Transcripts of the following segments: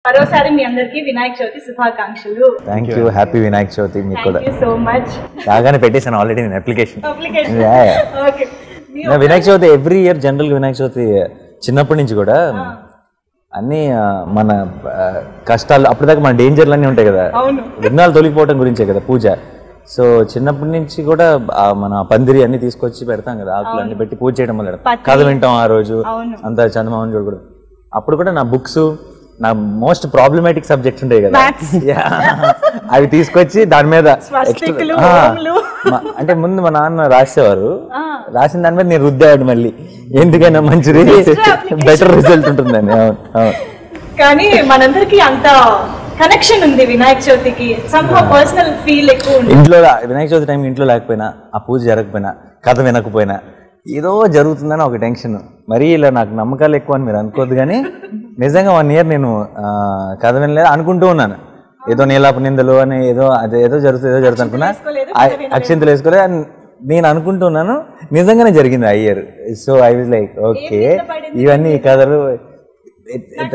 మరోసారి మీ అందరికి వినాయక చవితి శుభాకాంక్షలు thank you happy Vinayak Chavithi మీకు కూడా థ్యాంక్ యూ సో మచ్ బాగానే పెట్టేశాను ఆల్రెడీ నేను application application Yeah, yeah. Okay Vinayaka Chavithi every year general Vinayaka Chavithi చిన్నప్పటి నుంచి కూడా అన్ని ఆ, మన ఆ, కష్టాలు అప్పటిదాకా మన డేంజర్లు అన్నీ ఉంటాయి కదా అవును. విఘ్నాలు తొలగిపోవడం గురించే కదా పూజ సో చిన్నప్పటి నుంచి కూడా ఆ మన పందిరి అన్ని తీసుకొచ్చి పెడతాం కదా ఆకులు అన్ని పెట్టి పూజ చేయడం మొదలు పత్రి. కథ వింటాం ఆ రోజు అవును. అంత చందమామని చూడకూడదు అప్పుడు కూడా నా బుక్స్ నా మోస్ట్ ప్రాబ్లమాటిక్ సబ్జెక్ట్స్ ఉంటాయి కదా Maths. Yeah. అవి తీసుకొచ్చి దాని మీద స్వస్తికులు, extra- ఆ, ఓంలు. మా- అంటే ముందు మా నాన్న రాసేవారు ఆ. రాసిన దాని మీద నేను రుద్దేవాడు మళ్ళీ ఎందుకైనా మంచిది application. బెటర్ రిజల్ట్ ఉంటుందని అవును అవును కానీ మనందరికి అంత కనెక్షన్ ఉంది వినాయక చవితికి సంహ పర్సనల్ ఫీల్ ఎక్కువ ఉంది ఇంట్లో రా- వినాయక చవితి టైం ఇంట్లో లేకపోయినా ఆ పూజ జరగకపోయినా కథ వినకపోయినా ఏదో జరుగుతుందని ఒక టెన్షన్ మరీ ఇలా నాకు నమ్మకాలు ఎక్కువ అని మీరు అనుకోవద్దు కానీ నిజంగా వన్ ఇయర్ నేను ఆ, కథ వినలేదు అనుకుంటూ ఉన్నాను ఏదో నీలాపు నిందలు అని ఏదో అదే ఏదో జరుగుతుంది ఏదో జరుగుతుంది అనుకున్నా వేసుకోలేదు, ఆ- అక్షింతలు వేసుకోలేదు అని నేను అనుకుంటున్నాను నిజంగానే జరిగింది ఆ year so I was like okay ఇవన్నీ ఈ కథలు it- it-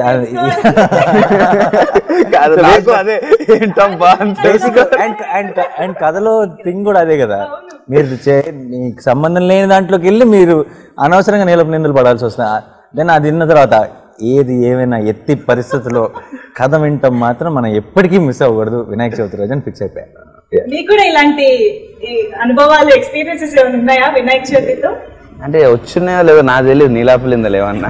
కాదు, నాకు అదే ఏంటబ్బా అని బేసిక్ అండ్ అండ్ అండ్ కథలో థింగ్ కూడా అదే కదా మీరు చే- మీకు సంబంధం లేని దాంట్లోకి వెళ్ళి మీరు అనవసరంగా నీలపు నిందలు పడాల్సి వస్తుంది దెన్ అది విన్న తర్వాత ఏది ఏమైనా ఎత్తి పరిస్థితిలో కథ వింటాం మాత్రం మనం ఎప్పటికీ మిస్ అవ్వకూడదు వినాయక చవితి రోజు అని ఫిక్స్ అయిపోయా మీకు కూడా ఇలాంటి ఈ అనుభవాలు ఎక్స్పీరియన్సెస్ ఏమైనా ఉన్నాయా వినాయక చవితితో అంటే వచ్చున్నాయో లేదో నాకు తెలియదు నీలాపులిందా లేవన్నా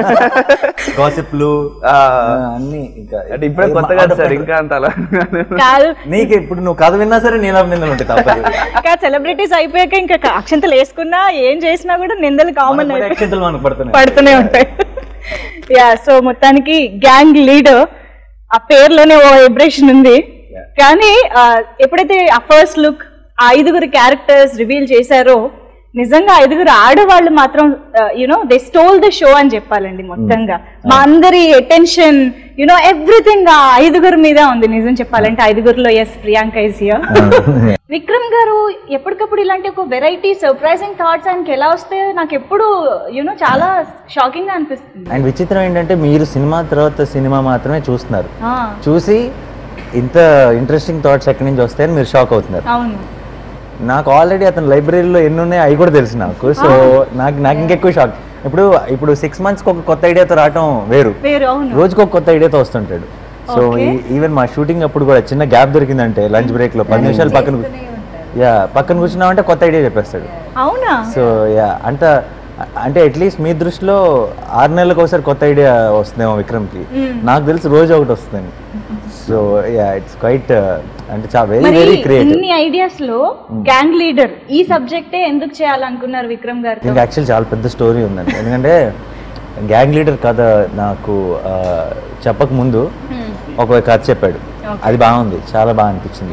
గాసిప్లు ఆ, అన్ని ఇంకా అంటే ఇప్పుడే కొత్తగా సార్ ఇంకా అంత అలా కాదు నీకు ఇప్పుడు నువ్వు కథ విన్నా సరే నీలపు నిందలు ఉంటాయి తప్పదు ఇంకా సెలబ్రిటీస్ అయిపోయాక ఇంకా అక్షంతలు వేసుకున్నా ఏం చేసినా కూడా నిందలు కామన్ మనకు కూడా అక్షింతలు మనకు పడుతున్నాయి పడుతూనే ఉంటాయి యా సో మొత్తానికి గ్యాంగ్ లీడర్ ఆ పేర్లోనే ఓ వైబ్రేషన్ ఉంది కానీ ఆ, ఎప్పుడైతే ఆ ఫస్ట్ లుక్ ఆ ఐదుగురు క్యారెక్టర్స్ రివీల్ చేశారో నిజంగా ఐదుగురు ఆడవాళ్ళు మాత్రం you know they stole the show అని చెప్పాలండి మొత్తంగా మా అందరి అటెన్షన్ యునో ఎవ్రీథింగ్ ఆ ఐదుగురు మీద ఉంది నిజం చెప్పాలంటే ఐదుగురులో yes Priyanka is here Vikram garu ఎప్పటికప్పుడు ఇలాంటి ఒక వెరైటీ సర్ప్రైజింగ్ థాట్స్ ఆయనకి ఎలా వస్తాయో నాకు ఎప్పుడు యూనో చాలా షాకింగ్ గా అనిపిస్తుంది అండ్ విచిత్రం ఏంటంటే మీరు సినిమా తర్వాత సినిమా మాత్రమే చూస్తున్నారు ఆ, చూసి ఇంత ఇంట్రెస్టింగ్ థాట్స్ ఎక్కడి నుంచి వస్తాయని మీరు షాక్ అవుతున్నారు అవును నాకు ఆల్రెడీ అతని లైబ్రరీలో ఎన్ని ఉన్నాయి అవి కూడా తెలుసు నాకు సో నాకు నాకు ఇంకెక్కువ షాక్ ఇప్పుడు ఇప్పుడు సిక్స్ మంత్స్కి ఒక కొత్త ఐడియాతో రావటం వేరు వేరు అవును రోజుకి ఒక కొత్త ఐడియాతో వస్తుంటాడు సో ఈవెన్ మా షూటింగ్ అప్పుడు కూడా చిన్న గ్యాప్ దొరికిందంటే లంచ్ బ్రేక్ లో పది నిమిషాలు పక్కన యా పక్కన కూర్చున్నామంటే కొత్త ఐడియా చెప్పేస్తాడు అవునా సో యా అంత అంటే అట్లీస్ట్ మీ దృష్టిలో ఆరు నెలలకు ఒకసారి కొత్త ఐడియా వస్తుందేమో విక్రమ్కి నాకు తెలిసి రోజు ఒకటి వస్తుంది సో యా ఇట్స్ క్వైట్ అంటే చాలా వెరీ మరి వెరీ క్రియేటివ్ ఇన్ని ఐడియాస్ లో గ్యాంగ్ లీడర్ ఈ సబ్జెక్టే ఎందుకు చేయాలనుకున్నారు విక్రమ్ గారు దీనికి యాక్చువల్ చాలా పెద్ద స్టోరీ ఉందండి ఎందుకంటే గ్యాంగ్ లీడర్ కథ నాకు ఆ, చెప్పక ముందు ఒక కథ చెప్పాడు అది బాగుంది చాలా బాగా అనిపించింది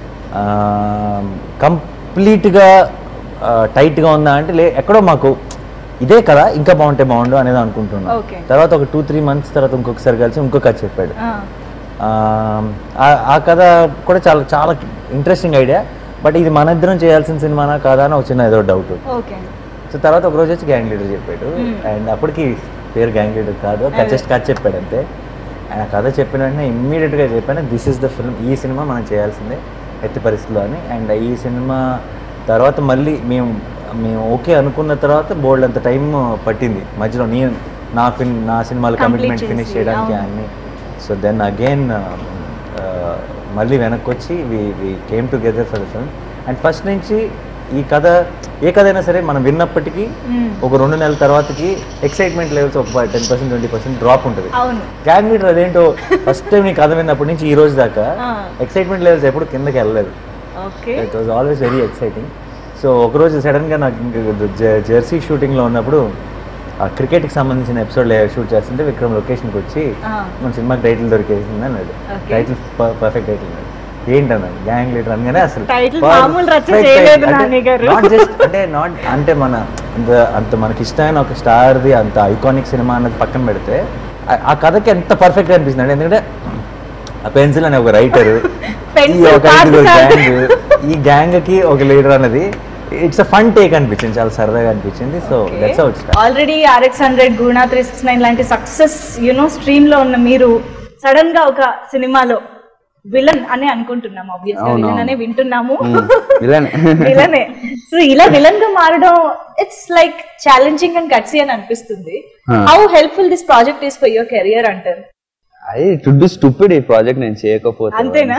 కంప్లీట్గా టైట్గా ఉందా అంటే లే ఎక్కడో మాకు ఇదే కదా ఇంకా బాగుంటే బాగుండు అనేది అనుకుంటున్నాను Okay. తర్వాత ఒక టూ త్రీ మంత్స్ తర్వాత ఇంకొకసారి కలిసి ఇంకో కథ చెప్పాడు ఆ, ఆ- ఆ కథ కూడా చాలా చాలా ఇంట్రెస్టింగ్ ఐడియా బట్ ఇది మన ఇద్దరం చేయాల్సిన సినిమానా కాదా అని ఒక చిన్న ఏదో డౌట్ ఓకే సో తర్వాత ఒక రోజు వచ్చి గ్యాంగ్ లీడర్ చెప్పాడు అండ్ అప్పటికి పేరు గ్యాంగ్ లీడర్ కాదు జస్ట్ కథ చెప్పాడు అంతే ఆయన కథ చెప్పిన వెంటనే ఇమ్మీడియట్గా చెప్పాను దిస్ ఇస్ ద ఫిల్మ్ ఈ సినిమా మనం చేయాల్సిందే ఎట్టి పరిస్థితుల్లో అని అండ్ ఈ సినిమా తర్వాత మళ్ళీ మేము మేము ఓకే అనుకున్న తర్వాత బోల్డ్ అంత టైం పట్టింది మధ్యలో నేను నా ఫిన్ నా సినిమాలు కమిట్మెంట్ ఫినిష్ చేయడానికి అన్ని సో దెన్ అగైన్ మళ్ళీ వెనక్కి వచ్చి we we came together for the film and first నుంచి ఈ కథ ఏ కథ అయినా సరే మనం విన్నప్పటికీ ఒక రెండు నెలల తర్వాతకి ఎక్సైట్మెంట్ లెవెల్స్ ఒక ten percent twenty percent drop ఉంటుంది అవును గ్యాంగ్ లీడర్ అదేంటో ఫస్ట్ టైం నీ కథ విన్నప్పటి నుంచి ఈ రోజు దాకా ఆ. ఎక్సైట్మెంట్ లెవెల్స్ ఎప్పుడు కిందకి వెళ్ళలేదు okay it was always very exciting so ఒకరోజు సడన్గా నాకు ఇంక జె- జెర్సీ షూటింగ్లో ఉన్నప్పుడు ఆ క్రికెట్కి సంబంధించిన ఎపిసోడ్ షూట్ చేస్తుంటే విక్రమ్ లొకేషన్కి వచ్చి ఆ. మన సినిమాకి టైటిల్ దొరికేసింది అన్నాడు Okay. టైటిల్ పర్ఫెక్ట్ టైటిల్ అన్నాడు ఏంటన్నాడు గ్యాంగ్ లీడర్ అనగానే అసలు Title perfect మామూలు రచ్చ title. చేయలేదు అంటే నాని గారు. not just అంటే నాట్ అంటే మన అంత అంత మనకి ఇష్టమైన ఒక స్టార్ది అంత ఐకానిక్ సినిమా అన్నది పక్కన పెడితే ఆ- ఆ కథకి ఎంత పర్ఫెక్ట్ అనిపిస్తుంది అంటే ఎందుకంటే ఆ పెన్సిల్ అనే ఒక రైటర్ ఈ Pencil ఒక ఐదుగురు కాదు గ్యాంగ్ ఈ గ్యాంగ్ కి ఒక లీడర్ అన్నది ఇట్స్ అ ఫన్ టేక్ అనిపించింది చాలా సరదాగా అనిపించింది so that's out already RX hundred Guna three six nine లాంటి సక్సెస్ యునో స్ట్రీమ్ లో ఉన్న మీరు సడన్ గా ఒక సినిమాలో విలన్ అని అనుకుంటున్నాం ఆబ్వియస్ గా విలన్ అనే వింటున్నాము ఇలానే విలనే సో ఇలా విలన్ గా మారడం it's like challenging and gutsy అని అనిపిస్తుంది how helpful this project is for your career అంటారు అది టు బి స్టూపిడ్ ఈ ప్రాజెక్ట్ నేను చేయకపోతే అంతేనా?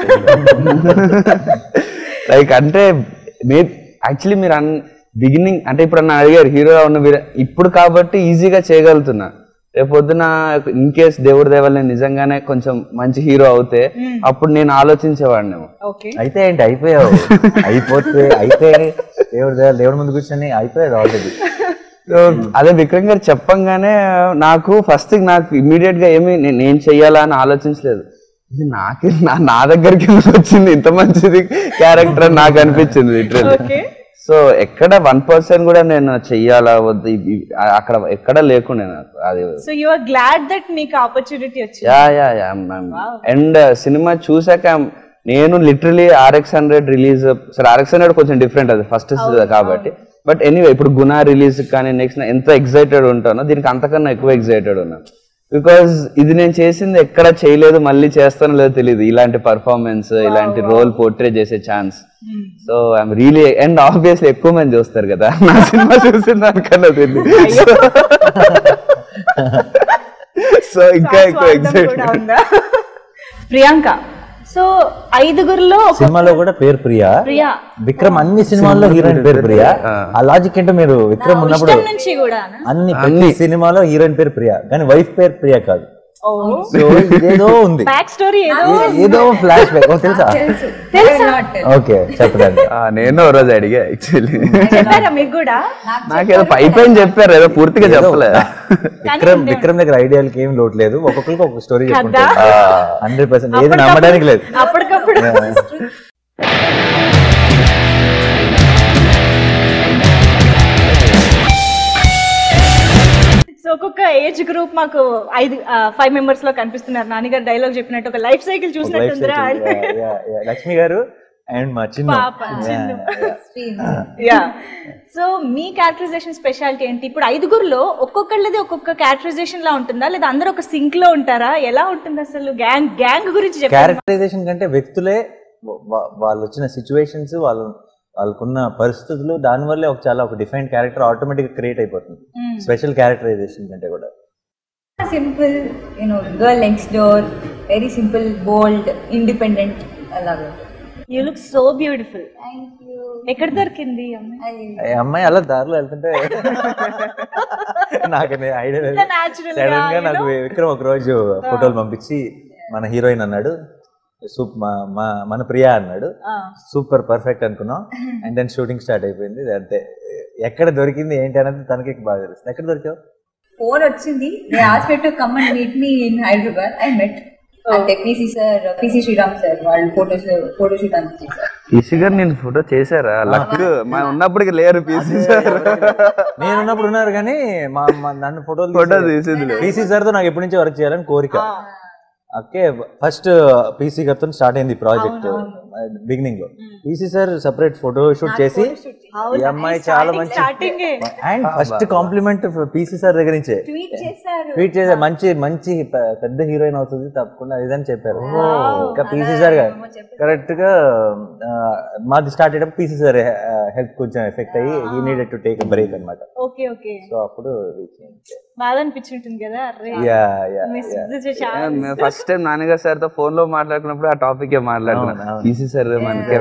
లైక్ అంటే మే యాక్చువల్లీ మీరు అన్ బిగినింగ్ అంటే ఇప్పుడు నన్ను అడిగారు హీరో ఉన్న మీరు ఇప్పుడు కాబట్టి ఈజీగా చేయగలుగుతున్నా రేపు పొద్దున ఇన్ కేస్ దేవుడి దేవల్ల నేను నిజంగానే కొంచెం మంచి హీరో అవుతే అప్పుడు నేను ఆలోచించేవాడినేమో ఓకే అయితే ఏంటి అయిపోయావు అయిపోతే అయితే దేవుడు దేవుడు- దేవుడి ముందు కూర్చొని అయిపోయాడు ఆల్రెడీ సో అదే విక్రమ్ గారు చెప్పంగానే నాకు ఫస్ట్ నాకు ఇమీడియట్ గా ఏమి నే- నేను చెయ్యాలా అని ఆలోచించలేదు ఇది నాకే నా- నా దగ్గరికి ఎందుకు వచ్చింది ఇంత మంచిది క్యారెక్టర్ అని నాకు అనిపించింది లిటరల్లీ ఓకే సో ఎక్కడ వన్ పర్సెంట్ కూడా నేను చెయ్యాలా వద్దు ఇ- ఇ- అక్కడ ఎక్కడ లేకుండే నాకు అది so you are glad that మీకు ఆపర్చునిటీ వచ్చింది యా యా యా అండ్ సినిమా చూసాక నేను లిటరలీ ఆర్ఎక్స్ హండ్రెడ్ రిలీజ్ సరే ఆర్ఎక్స్ హండ్రెడ్ కొంచెం డిఫరెంట్ అది ఫస్ట్ కాబట్టి బట్ ఎనీవే ఇప్పుడు గునా రిలీజ్ కానీ నెక్స్ట్ ఎంత ఎక్సైటెడ్ ఉంటానో దీనికి అంతకన్నా ఎక్కువ ఎక్సైటెడ్ ఉన్నా బికాజ్ ఇది నేను చేసింది ఎక్కడ చేయలేదు మళ్ళీ చేస్తానో లేదో తెలియదు ఇలాంటి పర్ఫార్మెన్స్ ఇలాంటి రోల్ పోర్ట్రే చేసే chance so I'm really and obviously ఎక్కువ మంది చూస్తారు కదా నా సినిమా చూసిన దానికన్నా తెలియదు సో ఇంకా ఎక్కువ స్వార్థం ఎక్సైట్ కూడా ఉందా? ప్రియాంక సో ఐదుగురిలో ఒక సినిమాలో కూడా పేరు ప్రియా ప్రియా విక్రమ్ అన్ని సినిమాల్లో హీరోయిన్ పేరు ప్రియా ఆ లాజిక్ ఏంటో మీరు విక్రమ్ ఉన్నప్పుడు ఇష్టం నుంచి కూడా అన్ని ప్రతి సినిమాలో హీరోయిన్ పేరు ప్రియా కానీ వైఫ్ పేరు ప్రియా కాదు సో ఇదేదో ఉంది బ్యాక్ స్టోరీ ఏదో ఏ- ఏదో ఫ్లాష్ బ్యాక్ తెలుసా తెలుసా ఓకే చెప్పదండి ఆ, నేను ఓ రోజు అడిగా యాక్చువల్లీ చెప్పారా మీకు కూడా నాకేదో పై పైన చెప్పారు ఏదో పూర్తిగా చెప్పలే విక్రమ్ విక్రమ్ దగ్గర ఐడియాలకి ఏం లోటు లేదు ఒక్కొక్కరికి ఒక్కొక్క స్టోరీ కదా? చెప్పుకుంటారు హండ్రెడ్ పర్సెంట్ ఏది నమ్మడానికి లేదు అప్పటికప్పుడు సో ఒక్కొక్క ఏజ్ గ్రూప్ మాకు ఐదు ఫైవ్ మెంబర్స్ లో కనిపిస్తున్నారు నాన్నగారు డైలాగ్ చెప్పినట్టు ఒక లైఫ్ సైకిల్ లైఫ్ చూసినట్టుందిరా లక్ష్మి గారు అండ్ మా చిన్న పాప, చిన్ను. యా సో మీ క్యారెక్టరైజేషన్ స్పెషాలిటీ ఏంటి ఇప్పుడు ఐదుగురులో ఒక్కొక్కళ్ళది ఒక్కొక్క క్యారెక్టరైజేషన్ లా ఉంటుందా లేదా అందరూ ఒక సింక్ లో ఉంటారా ఎలా ఉంటుంది అసలు గ్యాంగ్ గ్యాంగ్ గురించి చెప్పారు క్యారెక్టరైజేషన్ కంటే వ్యక్తులే వా- వాళ్ళు వచ్చిన సిచ్యువేషన్స్ వాళ్ళు వాళ్ళకున్న పరిస్థితులు దానివల్లే ఒక చాలా ఒక డిఫైన్ క్యారెక్టర్ ఆటోమేటిక్ క్రియేట్ అయిపోతుంది స్పెషల్ క్యారెక్టరైజేషన్ కంటే కూడా simple you know girl next door very simple bold independent అలాగా యూ లుక్ సో బ్యూటిఫుల్ ఎక్కడ దొరికింది ఈ అమ్మాయి? ఈ అమ్మాయి అలా దారిలో వెళ్తుంటే నాకు ఐడియా లేదు natural గా, సడన్ గా you నాకు విక్రమ్ ఒక రోజు ఫోటోలు పంపించి మన హీరోయిన్ అన్నాడు సూప్ మా- మా- మన ప్రియా అన్నాడు ఆ, సూపర్ పర్ఫెక్ట్ అనుకున్నాం అండ్ దెన్ షూటింగ్ స్టార్ట్ అయిపోయింది ఇది అంతే ఎక్కడ దొరికింది ఏంటి అనేది తనకి బాగా తెలుస్తుంది ఎక్కడ దొరికావు ఫోన్ వచ్చింది దే ఆస్ to come and meet me in Hyderabad I met అంటే PC sir PC Sriram sir వాళ్ళు ఫోటోస్ ఫోటో షూట్ అంతా చేశారు పీసీ గారు నేను ఫోటో చేశారా లక్ మా ఉన్నప్పటికి లేరు పీసీ సార్ నేను ఉన్నప్పుడు ఉన్నారు కానీ మా మా- నన్ను ఫోటోలు ఫోటో తీసేది పీసీ సార్ తో నాకు ఎప్పటి నుంచో వర్క్ చేయాలని కోరిక ఓకే ఫస్ట్ పీసీ గారితో స్టార్ట్ అయింది ప్రాజెక్ట్ బిగినింగ్ లో PC sir separate photo shoot చేసి ఈ అమ్మాయి చాలా మంచి starting ఏ. And first compliment PC sir దగ్గర నుంచే ట్వీట్ చేశారు ట్వీట్ చేశారు మంచి మంచి పె- పెద్ద హీరోయిన్ అవుతుంది తప్పకుండా ఇదని చెప్పారు ఇంకా పీసీ సార్ కరెక్ట్ గా ఆ, మాది స్టార్ట్ అయ్యేటప్పుడు పీసీ సార్ హెల్త్ కొంచెం ఎఫెక్ట్ అయ్యి he needed to take break అనమాట ఓకే ఓకే సో అప్పుడు బాధ అనిపించుంటుంది కదా అరే యా యా మిస్ చాలా ఫస్ట్ టైం నాన్నగారు సార్ తో ఫోన్ లో మాట్లాడుకున్నప్పుడు ఆ టాపిక్ అవును, మాట్లాడుకున్నా అవును. పీసీ సార్ మనకే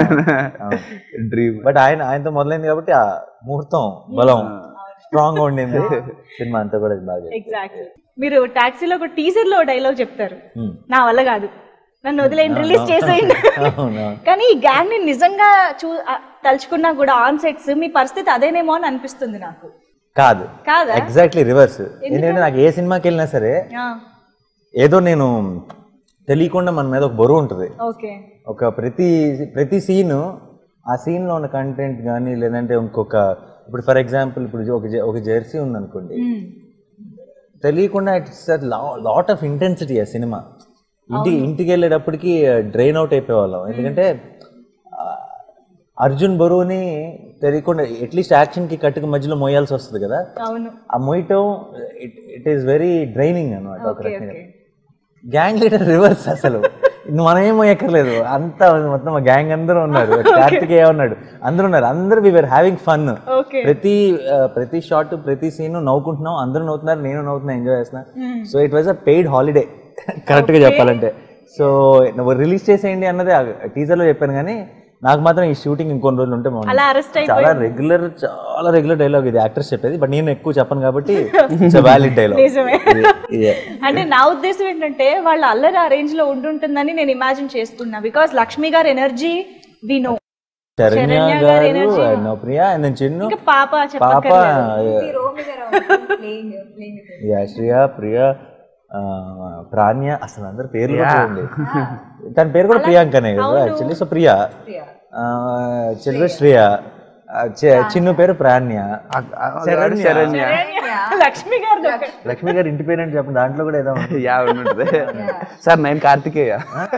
డ్రీమ్ బట్ ఆయన ఆయనతో మొదలైంది కాబట్టి ఆ ముహూర్తం బలం స్ట్రాంగ్ గా ఉండింది సినిమా అంతా కూడా బాగా చేశారు. ఎగ్జాక్ట్లీ మీరు టాక్సీలో ఒక టీజర్ లో డైలాగ్ చెప్తారు Hmm. నా వల్ల కాదు నన్ను వదిలేయండి రిలీజ్ చేసేయండి అవును. కానీ ఈ గ్యాంగ్ ని నిజంగా చూ ఆ, తలుచుకున్నా కూడా ఆన్ సెట్స్ మీ పరిస్థితి అదేనేమో అని అనిపిస్తుంది నాకు కాదు కాదా ఎగ్జాక్ట్లీ రివర్స్ ఎందుకంటే నాకు ఏ సినిమాకి వెళ్ళినా సరే ఏదో నేను తెలియకుండా మన మీద ఒక బరువు ఉంటుంది ఓకే ఒక ప్రతి ప్రతి సీన్ ఆ scene లో ఉన్న కంటెంట్ కానీ లేదంటే ఇంకొక ఇప్పుడు ఫర్ ఎగ్జాంపుల్ ఇప్పుడు ఒక జె- ఒక జెర్సీ ఉందనుకోండి తెలియకుండా ఇట్స్ లాట్ ఆఫ్ ఇంటెన్సిటీ ఆ సినిమా ఇంటికి ఇంటికి వెళ్ళేటప్పటికి డ్రైన్ అవుట్ అయిపోయేవాళ్ళం ఎందుకంటే ఆ, అర్జున్ బరువుని తెలియకుండా అట్లీస్ట్ యాక్షన్కి కట్టుకు మధ్యలో మోయాల్సి వస్తుంది కదా అవును ఆ మొయ్యటం it it is very draining అనమాట ఒక రకంగా గ్యాంగ్ లీడర్ రివర్స్ అసలు మనం ఏమో ఎక్కర్లేదు అంతా మొత్తం గ్యాంగ్ అందరూ ఉన్నారు కార్తికేయ ఉన్నాడు అందరూ ఉన్నారు అందరూ we were having fun Okay. ప్రతి ఆ, ప్రతి షాట్ ప్రతి సీన్ నవ్వుకుంటున్నాం అందరూ నవ్వుతున్నారు నేను నవ్వుతున్నా ఎంజాయ్ చేస్తున్నా so it was a paid holiday correct గా చెప్పాలంటే సో నువ్వు రిలీజ్ చేసేయండి అన్నది టీజర్ లో చెప్పాను కానీ నాకు మాత్రం ఈ షూటింగ్ ఇంకొన్ని రోజులు ఉంటే బాగుంది. అలా అరెస్ట్ చాలా రెగ్యులర్ చాలా రెగ్యులర్ డైలాగ్ ఇది యాక్టర్స్ చెప్పేది బట్ నేను ఎక్కువ చెప్పను కాబట్టి ఇట్స్ వ్యాలిడ్ డైలాగ్ నిజమే అంటే నా ఉద్దేశం ఏంటంటే వాళ్ళ అల్లరి ఆ రేంజ్ లో ఉంటుంటుందని నేను ఇమాజిన్ చేసుకున్నా బికాస్ లక్ష్మి గారి energy we know Saranya Saranya గారి garu energy. and Priya and నేను చిన్ను ఇంకా పాప పాప చెప్పక్కర్లేదు playing playing with it. Yeah Shriya Priya ఆ, ప్రాణ్య అసలు అందరు పేర్లు కూడా చూడండి తన పేరు కూడా ప్రియాంకనే కదా యాక్చువల్లీ సో ప్రియా ఆ, చెల్లి శ్రియ ఆ, చి- చిన్ను పేరు ప్రాణ్య శరణ్య. శరణ్య లక్ష్మి గారు లక్ష్మి గారి ఇంటి పేరు ఏంటి చెప్పండి దాంట్లో కూడా ఏదో ఉంది. యా ఉంటుంది సార్ నేను కార్తికేయ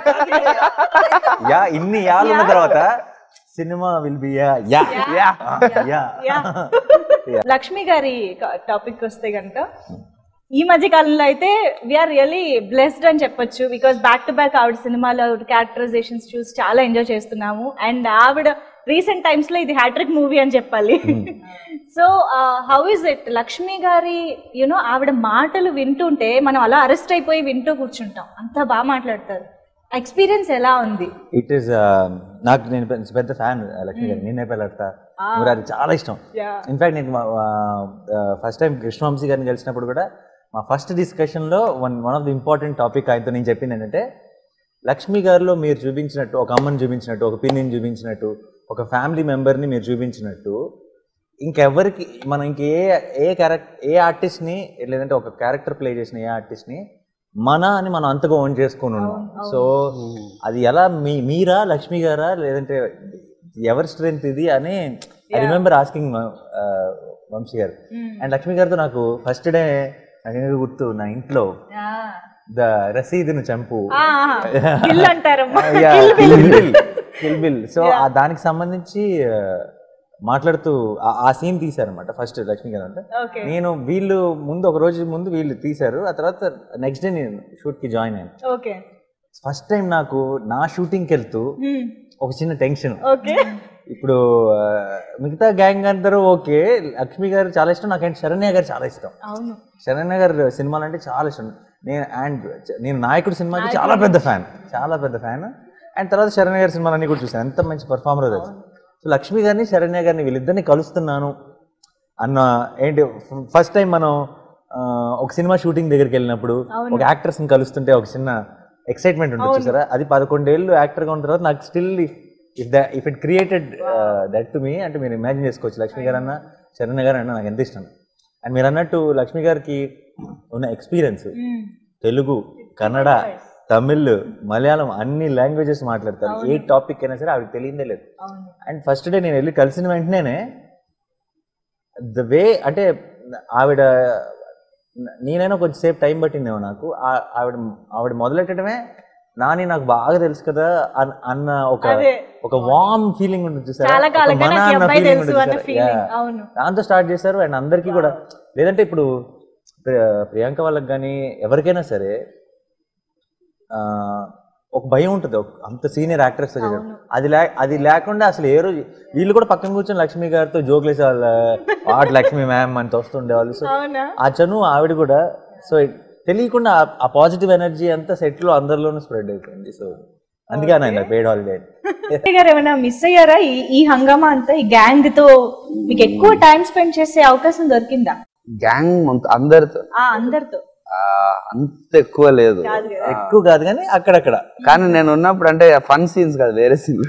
యా ఇన్ని యాలు ఉన్న తర్వాత సినిమా will be yeah yeah yeah yeah Lakshmi గారి టాపిక్ వస్తే కనుక ఈ మధ్య కాలంలో అయితే వీఆర్ రియలీ బ్లెస్డ్ అని చెప్పొచ్చు బికాస్ బ్యాక్ టు బ్యాక్ ఆవిడ సినిమాలో క్యారెక్టరైజేషన్స్ చూసి చాలా ఎంజాయ్ చేస్తున్నాము అండ్ ఆవిడ రీసెంట్ టైమ్స్ లో ఇది హ్యాట్రిక్ మూవీ అని చెప్పాలి so how is it Lakshmi గారి యునో ఆవిడ మాటలు వింటుంటే మనం అలా అరెస్ట్ అయిపోయి వింటూ కూర్చుంటాం అంత బాగా మాట్లాడతారు ఎక్స్పీరియన్స్ ఎలా ఉంది ఇట్ ఈస్ నాకు నేను పెద్ద- పెద్ద ఫ్యాన్ లక్ష్మి గారు నేనే పెళ్ళడతా మరి అది చాలా ఇష్టం Yeah. ఇన్ఫాక్ట్ నేను ఫస్ట్ టైం కృష్ణవంశీ గారిని కలిసినప్పుడు కూడా మా ఫస్ట్ డిస్కషన్లో one one of the important topic ఆయనతో నేను చెప్పింది ఏంటంటే లక్ష్మి గారిలో మీరు చూపించినట్టు ఒక అమ్మని చూపించినట్టు ఒక పిన్నిని చూపించినట్టు ఒక ఫ్యామిలీ మెంబర్ని మీరు చూపించినట్టు ఇంకెవరికి మనం ఇంకే ఏ క్యారెక్టర్ ఏ ఆర్టిస్ట్ని లేదంటే ఒక క్యారెక్టర్ ప్లే చేసిన ఏ ఆర్టిస్ట్ని మన అని మనం అంతగా ఓన్ చేసుకొని ఉన్నాం సో అది ఎలా మీ మీరా లక్ష్మి గారా లేదంటే ఎవరి స్ట్రెంత్ ఇది అని ఐ రిమెంబర్ ఆస్కింగ్ వంశీ గారు అండ్ లక్ష్మి గారితో నాకు ఫస్ట్ డే నాకు ఇంకా గుర్తు నా ఇంట్లో Ah. ద రసీదును చంపు గిల్ అంటారమ్మా కిల్ బిల్ సో దానికి సంబంధించి ఆ, మాట్లాడుతూ ఆ- ఆ సీన్ తీశారనమాట ఫస్ట్ లక్ష్మి గారు అంటే ఓకే నేను వీళ్ళు ముందు ఒక రోజు ముందు వీళ్ళు తీశారు ఆ తర్వాత నెక్స్ట్ డే నేను షూట్ కి జాయిన్ అయ్యాను ఓకే ఫస్ట్ టైం నాకు నా షూటింగ్కి వెళ్తూ ఒక చిన్న టెన్షన్ ఓకే ఇప్పుడు ఆ, మిగతా గ్యాంగ్ అందరూ ఓకే లక్ష్మి గారు చాలా ఇష్టం నాకంటే శరణ్య గారు చాలా ఇష్టం అవును శరణ్య గారు సినిమాలు అంటే చాలా ఇష్టం నేను అండ్ నేను నాయకుడు సినిమాకి చాలా పెద్ద ఫ్యాన్ చాలా పెద్ద ఫ్యాన్ అండ్ తర్వాత శరణ్య గారి సినిమాలన్నీ కూడా చూసాను ఎంత మంచి పర్ఫార్మర్ తెలుసు సో లక్ష్మి గారిని శరణ్య గారిని వీళ్ళిద్దరిని కలుస్తున్నాను అన్న ఏంటి ఫస్ట్ టైం మనం ఆ, ఒక సినిమా షూటింగ్ దగ్గరికి వెళ్ళినప్పుడు ఒక యాక్టర్స్ ని కలుస్తుంటే ఒక చిన్న ఎక్సైట్మెంట్ ఉంటుంది చూసారా అది పదకొండేళ్ళు యాక్టర్గా ఉన్న తర్వాత నాకు still if the if it created that to me అంటే మీరు ఇమాజిన్ చేసుకోవచ్చు లక్ష్మి గారు అన్న శరణ్య గారు అన్న నాకు ఎంత ఇష్టం అండ్ మీరు అన్నట్టు లక్ష్మి గారికి ఉన్న ఎక్స్పీరియన్స్ తెలుగు కన్నడ తమిళ్ మలయాళం అన్ని లాంగ్వేజెస్ మాట్లాడతారు ఏ టాపిక్ అయినా సరే ఆవిడకి తెలియదే లేదు అండ్ ఫస్ట్ డే నేను వెళ్ళి కలిసిన వెంటనే ద వే అంటే ఆవిడ నేనైనా కొంచెం సేపు టైం పట్టిందేమో నాకు ఆ- ఆవిడ ఆవిడ మొదలెట్టడమే నాని నాకు బాగా తెలుసు కదా అన్- అన్న ఒక అదే. ఒక వార్మ్ ఫీలింగ్ ఉంటుంది చూసారా చాలా ఒక కాలంగా మన నాకు ఈ అన్న అబ్బాయి feeling తెలుసు ఉంటుంది అన్న చూసారా? Feeling Yeah. అవును దాంతో స్టార్ట్ చేశారు అండ్ అందరికీ కూడా లేదంటే ఇప్పుడు ప్రి- ప్రియాంక వాళ్ళకి కానీ ఎవరికైనా సరే ఆ, ఒక భయం ఉంటుంది ఒక- అంత సీనియర్ యాక్టర్స్ చేయడం అది లే అది లేకుండా అసలు ఏ రోజు వీళ్ళు కూడా పక్కన కూర్చొని లక్ష్మి గారితో జోకులు వేసేవాళ్ళు వాట్ లక్ష్మి మ్యామ్ అంత వస్తుండేవాళ్ళు సో అవునా ఆ చను ఆవిడ కూడా సో తెలియకుండా ఆ- ఆ పాజిటివ్ ఎనర్జీ అంతా సెట్ లో అందరిలోనూ స్ప్రెడ్ అయిపోయింది సో అందుకే అన్న పేడ్ హాలిడే అత్తయ్య గారు ఏమైనా మిస్ అయ్యారా ఈ ఈ హంగామా అంతా ఈ గ్యాంగ్ తో మీకు ఎక్కువ టైం స్పెండ్ చేసే అవకాశం దొరికిందా గ్యాంగ్ అందరితో ఆ అందరితో ఆ, అంత ఎక్కువ లేదు కాదు కదా. ఎక్కువ కాదు కానీ అక్కడక్కడ కానీ నేను ఉన్నప్పుడు అంటే ఫన్ సీన్స్ కాదు వేరే సీన్లు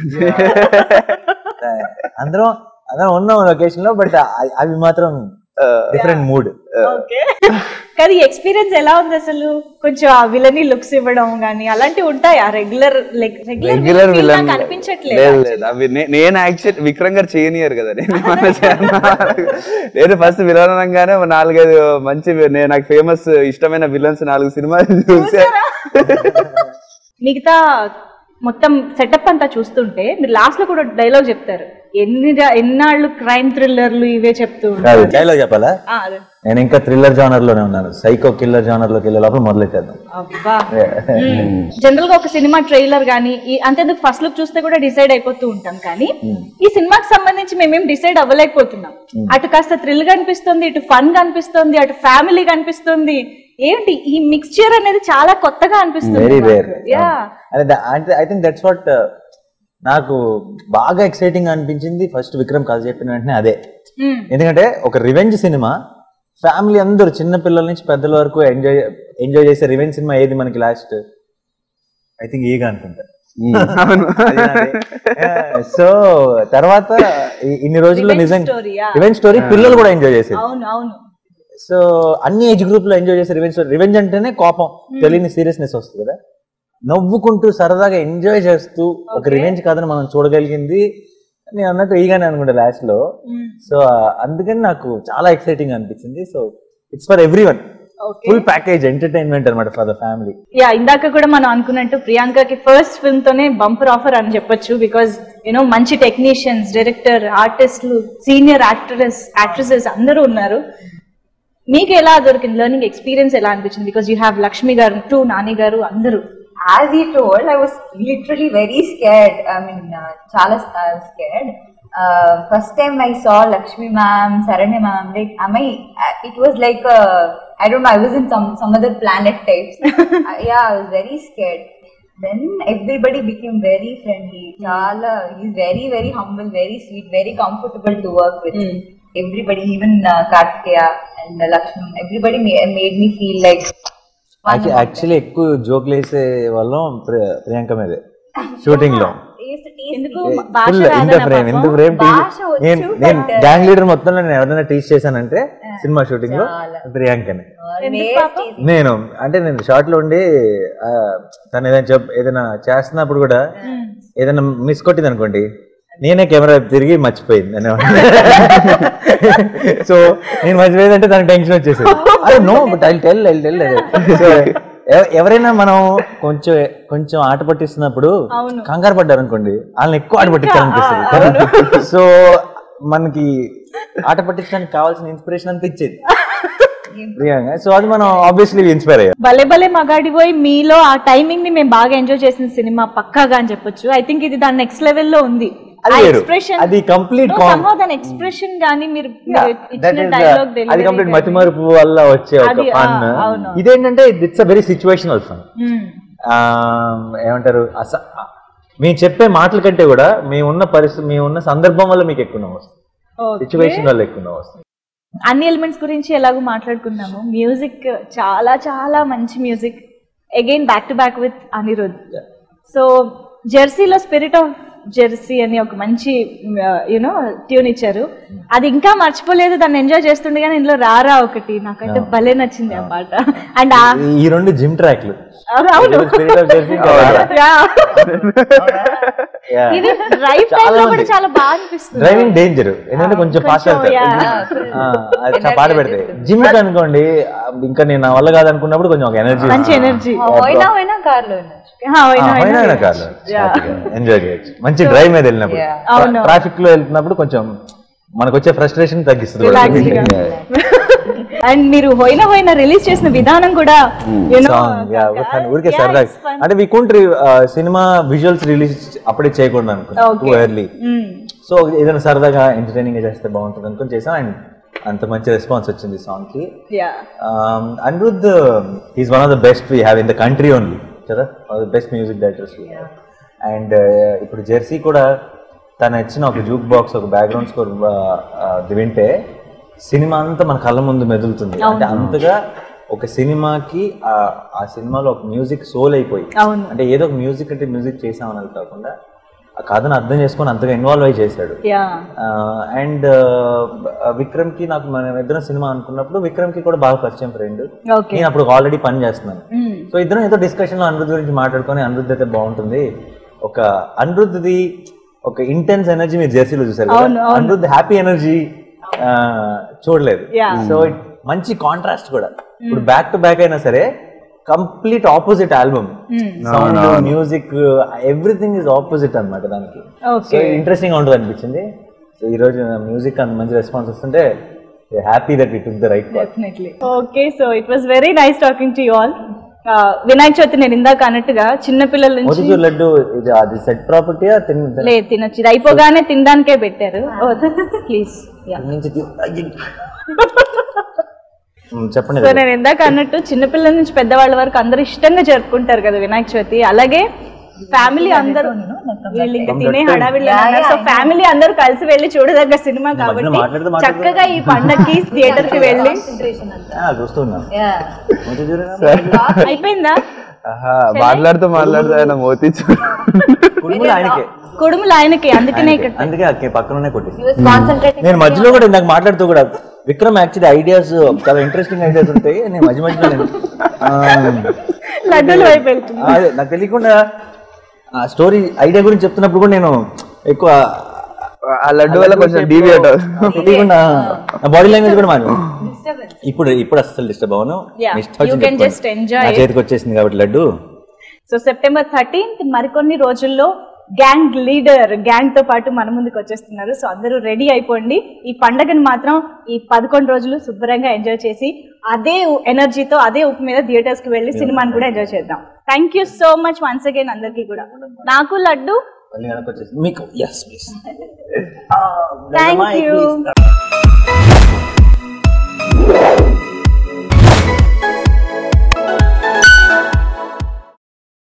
అందరం అందరం ఉన్నాం లొకేషన్ లో బట్ అవి మాత్రం డిఫరెంట్ మూడ్ ఓకే కానీ ఎక్స్పీరియన్స్ ఎలా ఉంది అసలు కొంచెం ఆ విలని లుక్స్ ఇవ్వడం గానీ అలాంటివి ఉంటాయా రెగ్యులర్ రెగ్యులర్ రెగ్యులర్ విలన్ కనిపించట్లేదు లేదు లేదు అవి నే- నేను యాక్చువల్ విక్రమ్ గారు చేయనియరు కదా నేను ఏమన్నా చేయనా? నేను ఫస్ట్ విలన్ అనగానే ఒక నాలుగైదు మంచి వి- నేను నాకు ఫేమస్ ఇష్టమైన విలన్స్ నాలుగు సినిమాలు చూసా మిగతా మొత్తం సెటప్ అంతా చూస్తుంటే మీరు లాస్ట్ లో కూడా డైలాగ్ చెప్తారు ఎన్ని రా- ఎన్నాళ్ళు క్రైమ్ థ్రిల్లర్లు ఇవే చెప్తూ ఉంటారు కాదు డైలాగ్ చెప్పాలా ఆ, అదే. నేను ఇంకా థ్రిల్లర్ జానర్ లోనే ఉన్నాను సైకో కిల్లర్ జానర్ లోకి వెళ్ళే లోపల మొదలెట్టేద్దాం అబ్బా జనరల్ గా ఒక సినిమా ట్రైలర్ గానీ ఈ అంతేందుకు ఫస్ట్ లుక్ చూస్తే కూడా డిసైడ్ అయిపోతూ ఉంటాం కానీ ఈ సినిమాకి సంబంధించి మేమేం డిసైడ్ అవ్వలేకపోతున్నాం అటు కాస్త థ్రిల్ కనిపిస్తుంది ఇటు ఫన్ కనిపిస్తుంది అటు ఫ్యామిలీ కనిపిస్తుంది ఏంటి ఈ మిక్స్చర్ అనేది చాలా కొత్తగా అనిపిస్తుంది వెరీ రేర్ యా అంటే అంటే ఐ థింక్ దట్స్ వాట్ నాకు బాగా ఎక్సైటింగ్ అనిపించింది ఫస్ట్ విక్రమ్ కథ చెప్పిన వెంటనే అదే ఎందుకంటే ఒక రివెంజ్ సినిమా ఫ్యామిలీ అందరూ చిన్న పిల్లల నుంచి పెద్దల వరకు ఎంజాయ్ ఎంజాయ్ చేసే రివెంజ్ సినిమా ఏది మనకి లాస్ట్ ఐ థింక్ ఈగా అనుకుంటా సో తర్వాత ఈ- ఇన్ని రోజుల్లో Revenge నిజంగా story, yeah. రివెంజ్ స్టోరీ పిల్లలు కూడా ఎంజాయ్ చేసేది అవును అవును సో అన్ని ఏజ్ గ్రూప్ లో ఎంజాయ్ చేసే రివెంజ్ రివెంజ్ అంటేనే కోపం తెలియని సీరియస్నెస్ వస్తుంది కదా నవ్వుకుంటూ సరదాగా ఎంజాయ్ చేస్తూ ఒక రివెంజ్ కథను మనం చూడగలిగింది నేను అన్నట్టు ఈగానే అనుకుంటా లాస్ట్ లో సో అందుకని నాకు చాలా ఎక్సైటింగ్ అనిపించింది so it's for every one okay full package entertainment అనమాట ఫర్ ద ఫ్యామిలీ యా ఇందాక కూడా మనం అనుకున్నట్టు ప్రియాంకకి ఫస్ట్ ఫిల్మ్ తోనే బంపర్ ఆఫర్ అని చెప్పొచ్చు బికాజ్ యూనో మంచి టెక్నీషియన్స్ డైరెక్టర్ ఆర్టిస్టులు సీనియర్ యాక్టర్స్ యాక్ట్రెసెస్ అందరూ ఉన్నారు మీకు ఎలా దొరికింది లెర్నింగ్ ఎక్స్పీరియన్స్ ఎలా అనిపించింది బికాజ్ యూ హ్యావ్ లక్ష్మి గారు టూ నాని గారు అందరూ as he told, I was literally very scared. I mean, uh, chala I was scared. Uh, first time I saw Lakshmi ma'am, Saranya ma'am, like, am I, uh, it was like, uh, I don't know, I was in some, some other planet types. uh, yeah, I was very scared. Then everybody became very friendly. Chala, he's very, very humble, very sweet, very comfortable to work with. Everybody, even uh, Kartikeya and uh, Lakshmi, everybody ma- made me feel like one among them. Actually ఎక్కువ జోక్లు వేసే వాళ్ళం ప్రి- ప్రియాంక మీదే shooting లో He used to tease ఎందుకు me. భాష full ఇంత రాదనా ఫ్రేమ్ ఇంత పాపం? ఫ్రేమ్ భాష వచ్చు, నేను నేను but- గ్యాంగ్ లీడర్ మొత్తంలో నేను ఎవరైనా టీచ్ చేశానంటే సినిమా షూటింగ్ లో చాలా. ప్రియాంకని ఎందుకు Always పాపం? teasing. నేను అంటే నేను షార్ట్ లో ఉండి ఆ, తను ఏదైనా చెప్ ఏదైనా చేస్తున్నప్పుడు కూడా ఏదైనా మిస్ కొట్టింది అనుకోండి నేనే కెమెరా తిరిగి మర్చిపోయింది అని సో నేను మర్చిపోయిందంటే తనకు టెన్షన్ వచ్చేసింది అరే no but I tell I tell so ఎవరైనా మనం కొంచెం కొంచెం ఆట పట్టిస్తున్నప్పుడు అవును. కంగారు పడ్డారు అనుకోండి వాళ్ళని ఎక్కువ ఆట పట్టించాలనిపిస్తుంది సో మనకి ఆట పట్టించడానికి కావాల్సిన ఇన్స్పిరేషన్ అంతా ఇచ్చేది ప్రియాంక సో అది మనం ఆబ్వియస్లీ ఇన్స్పైర్ అయ్యాం భలే భలే మగాడి పోయి మీలో ఆ టైమింగ్ ని మేము బాగా ఎంజాయ్ చేసిన సినిమా పక్కాగా అని చెప్పొచ్చు ఐ థింక్ ఇది దాని నెక్స్ట్ లెవెల్ లో ఉంది అది వేరు. అది complete com- దాని ఎక్స్ప్రెషన్ గానీ మీరు మీరు దట్ ఇచ్చిన ఈస్ డైలాగ్ అది కంప్లీట్ మతిమరుపు వల్ల వచ్చే ఒక అది, ఫన్ ఆ, అవును. ఇదేంటంటే it's a very situational fun ఏమంటారు అస మేము చెప్పే మాటల కంటే కూడా మేము ఉన్న పరిస్థితి మేము ఉన్న సందర్భం వల్ల మీకు ఎక్కువ నవ్వు వస్తుంది సిచ్యువేషన్ వల్ల ఎక్కువ నవ్వు వస్తుంది అన్ని ఎలిమెంట్స్ గురించి ఎలాగో మాట్లాడుకున్నాము మ్యూజిక్ చాలా చాలా మంచి music again back to back with Anirudh so జెర్సీలో స్పిరిట్ ఆఫ్ జెర్సీ అని ఒక మంచి యూనో ట్యూన్ ఇచ్చారు అది ఇంకా మర్చిపోలేదు దాన్ని ఎంజాయ్ చేస్తుండే కానీ ఇందులో రారా ఒకటి నాకైతే భలే నచ్చింది ఆ పాట అండ్ ఈ- ఈ రెండు జిమ్ ట్రాక్లు అవును Spirit of Jersey ఇంకా రారా? Yeah. ఇది రైట్ టైం లో కూడా చాలా బాగా అనిపిస్తుంది డ్రైవింగ్ డేంజర్ ఎందుకంటే కొంచెం ఫాస్ట్ కొంచెం, వెళ్తారు yeah. ఆ, అది చాలా పాట పెడతాయి జిమ్ అనుకోండి ఆ, ఇంకా నేను నా వల్ల కాదు అనుకున్నప్పుడు కొంచెం ఒక ఎనర్జీ మంచి ఎనర్జీ పోయినా పోయినా కార్లో వినొచ్చు పోయినా కాదు ఎంజాయ్ చేయొచ్చు మంచి డ్రైవ్ మీద వెళ్ళినప్పుడు అవును. ట్రాఫిక్ లో వెళ్తున్నప్పుడు కొంచెం మనకు వచ్చే ఫ్రస్ట్రేషన్ తగ్గిస్తుంది Relaxing గా. అండ్ మీరు హోయిన హోయిన రిలీజ్ చేసిన విధానం కూడా యూనో సాంగ్ ఊరికే సరదా అంటే వీ కుంట్ సినిమా విజువల్స్ రిలీజ్ అప్పుడే చేయకూడదు అనుకున్నాం టూ ఎర్లీ సో ఏదైనా సరదాగా ఎంటర్టైనింగ్ చేస్తే బాగుంటుంది అనుకుని చేసాం అండ్ అంత మంచి రెస్పాన్స్ వచ్చింది సాంగ్ కి yeah Anirudh is one of the best we have in the country only కదా the best music directors and ఇప్పుడు జెర్సీ కూడా తను ఇచ్చిన ఒక జూక్ బాక్స్ ఒక బ్యాక్గ్రౌండ్ స్కోర్ వింటే సినిమా అంతా మన కళ్ళ ముందు మెదులుతుంది అంటే అంతగా ఒక సినిమాకి ఆ- ఆ సినిమాలో ఒక మ్యూజిక్ సోల్ అయిపోయి అవును. అంటే ఏదో ఒక మ్యూజిక్ అంటే మ్యూజిక్ చేసామన్నది కాకుండా ఆ కథను అర్థం చేసుకొని అంతగా ఇన్వాల్వ్ అయి చేశాడు యా అండ్ విక్రమ్ కి నాకు మనం ఇద్దరం సినిమా అనుకున్నప్పుడు విక్రమ్ కి కూడా బాగా పరిచయం ఫ్రెండ్ ఓకే నేను అప్పుడు ఆల్రెడీ పని చేస్తున్నాను సో ఇద్దరం ఏదో డిస్కషన్ లో అనిరుద్ధ్ గురించి మాట్లాడుకొని అనిరుద్ధ్ అయితే బాగుంటుంది ఒక అనిరుద్ధ్ది ఒక ఇంటెన్స్ ఎనర్జీ మీరు జెర్సీలో చూసారు కదా? అవును, అవును. అనిరుద్ధ్ హ్యాపీ ఎనర్జీ చూడలేదు Yeah. సో మంచి కాంట్రాస్ట్ కూడా ఇప్పుడు బ్యాక్ టు బ్యాక్ అయినా సరే complete opposite album sound music everything is opposite అన్నమాట దానికి సో ఓకే ఇంట్రెస్టింగ్ ఉంటుంది అనిపించింది సో ఈ రోజు మ్యూజిక్ అంత మంచి రెస్పాన్స్ వస్తుంటే happy that it the right call definitely okay so it was very nice talking to you all Vinayaka Chavithi నేను ఇందాక అన్నట్టుగా చిన్న పిల్లల నుంచి మోతీచూర్ లడ్డు ఇది అది సెట్ ప్రాపర్టీయా తిన్న లేదు తినొచ్చు ఇది అయిపోగానే తినడానికే పెట్టారు ప్లీజ్ నుంచి తీ- అయ్యి. మ్, చెప్పండి సో నేను ఇందాక అన్నట్టు చిన్నపిల్లల నుంచి పెద్దవాళ్ళ వరకు అందరూ ఇష్టంగా జరుపుకుంటారు కదా వినాయక చవితి అలాగే ఫ్యామిలీ అందరూ వీళ్ళు ఇంకా తినే హడావిడి సో ఫ్యామిలీ అందరూ కలిసి వెళ్ళి చూడదగ్గ సినిమా కాబట్టి మాట్లాడుతూ మాట్లాడుతూ- చక్కగా ఈ పండక్కి థియేటర్ కి వెళ్ళి ఆ, చూస్తున్నాను Yeah. మోతీచూర్ అయిపోయిందా ఆహా, మాట్లాడుతూ మాట్లాడుతూ ఆయన మోతీ చూడు కుడుములు ఆయనకే కుడుములు ఆయనకి అందుకనే ఇక్కడ అందుకే అక్కడ పక్కనే కొట్టేసి He was concentrating. నేను మధ్యలో కూడా నాకు మాట్లాడుతూ కూడా విక్రమ్ యాక్చువల్లీ ఐడియాస్ చాలా ఇంట్రెస్టింగ్ ఐడియాస్ ఉంటాయి నేను మధ్య మధ్యలో నేను ఆ, లడ్డూల వైపు వెళ్తుంది అదే నాకు తెలియకుండా ఆ స్టోరీ ఐడియా గురించి చెప్తున్నప్పుడు కూడా నేను ఎక్కువ ఆ లడ్డు వల్ల కొంచెం డీవియేట్ తెలియకుండా బాడీ లాంగ్వేజ్ కూడా మారు ఇప్పుడు ఇప్పుడు అస్సలు డిస్టర్బ్ అవ్వను Yeah, మీ ఇష్టం you వచ్చింది can చెప్పండి. just enjoy నా it. చేతికి వచ్చేసింది కాబట్టి లడ్డు సో సెప్టెంబర్ థర్టీన్త్ మరికొన్ని రోజుల్లో గ్యాంగ్ లీడర్ గ్యాంగ్ తో పాటు మన ముందుకు వచ్చేస్తున్నారు సో అందరూ రెడీ అయిపోండి ఈ పండగని మాత్రం ఈ పదకొండు రోజులు శుభ్రంగా ఎంజాయ్ చేసి అదే ఎనర్జీతో అదే ఉప్పు మీద థియేటర్స్ కి వెళ్ళి సినిమాని కూడా ఎంజాయ్ చేద్దాం thank you so much once again అందరికీ కూడా నాకు లడ్డు మళ్ళీ వెనక్కి వచ్చేసింది మీకు ఎస్ ప్లీజ్ థ్యాంక్ యూ